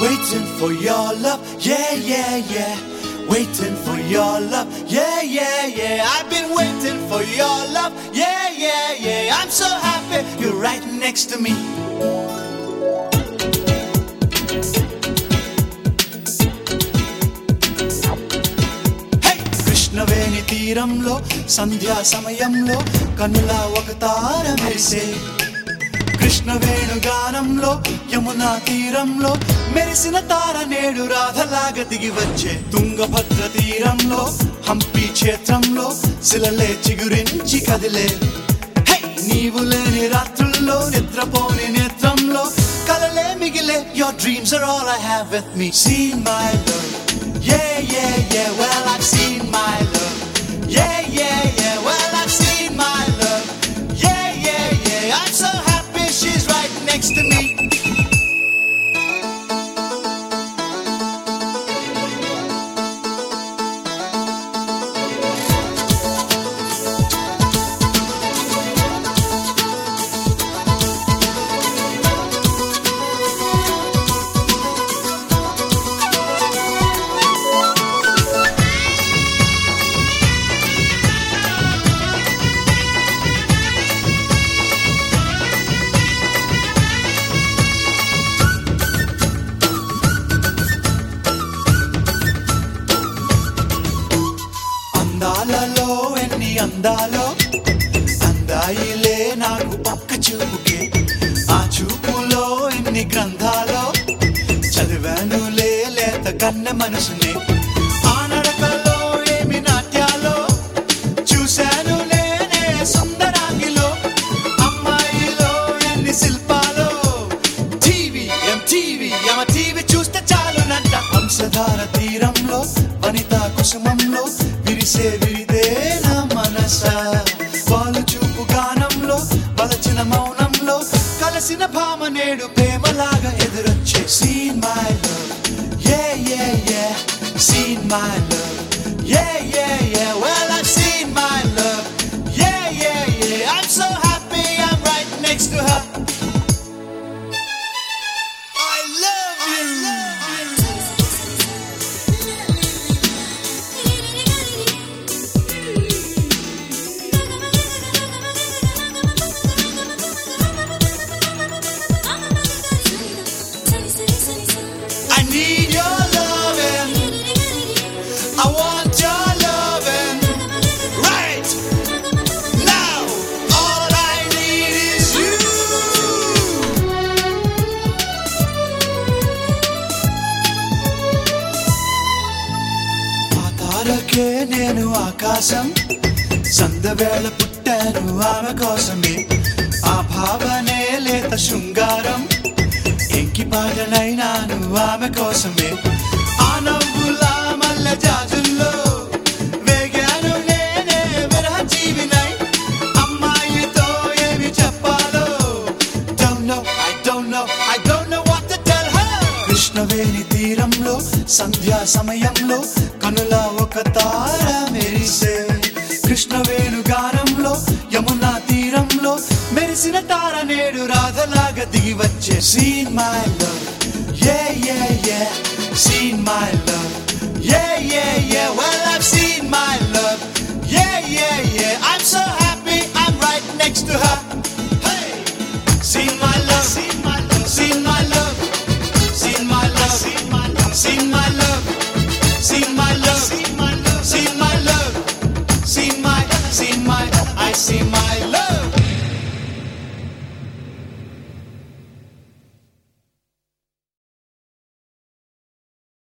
Waiting for your love, yeah, yeah, yeah. Waiting for your love, yeah, yeah, yeah. I've been waiting for your love, yeah, yeah, yeah. I'm so happy you're right next to me. హే! కృష్ణవేణి తీరంలో సంధ్యా సమయంలో కనుల ఒక తార మెరిసే కృష్ణవేణు గానంలో యమునా తీరంలో మెరిసిన తార నేడు రాధలాగా దిగి వచ్చే తుంగభద్ర తీరంలో హంపి క్షేత్రంలో శిలలే చిగురించి కదిలే హే! నీవు లేని రాత్రుల్లో నిద్రపోని నేత్రంలో కలలే మిగిలే your dreams are all I have with me seen my love Yeah, yeah, yeah, well, I've seen my love. Yeah, yeah, yeah, well, I've seen my love. Yeah, yeah, yeah, I'm so happy she's right next to me. అందాలలో ఎన్ని అందాలో అందాయిలే నాకు పక్క చూపుకే ఆ చూపులో ఎన్ని గ్రంథాలో చదివానులే లేత కన్న మనసునే ఆ నడకలో ఏమి నాట్యాలో చూశాను నేనే సుందరాంగిలో అమ్మాయిలో ఎన్ని శిల్పాలో టీవీ ఎం టీవీ ఎమ టీవీ చూస్తే చాలునంట వంశధార తీరంలో వనితా కుసుమంలో విరిసే విరిదే నా మనస వాళ్ళు చూపు గానంలో వలచిన మౌనంలో కలసిన భామ నేడు ప్రేమలాగా ఎదురొచ్చే seen my love yeah yeah yeah seen my love yeah yeah yeah well I seen my love yeah yeah యే I'm so happy I'm right next to her I love you. I need your loving. I want your loving. Right now, all I need is you. ఆ తారకే నేను ఆకాశం సందవేళ పుట్టాను ఆమె కోసమే ఆ భావనే లేత శృంగారం ఎంకి పాటనైనాను ఆమె కోసమే ఆ నవ్వులా మల్ల జాజుల్లో వేగాను నేనే విరహ జీవినై అమ్మాయితో ఏమి చెప్పాలో Don't know, I don't know, I don't know what to tell her. Krishnaveni తీరంలో సంధ్యా సమయంలో కనుల ఒక తార మెరిసే కృష్ణవేణు గానంలో యమునా తీరంలో మెరిసిన తార నేడు రాధలాగా దిగి వచ్చే scene my love yeah yeah yeah seen my love yeah yeah యే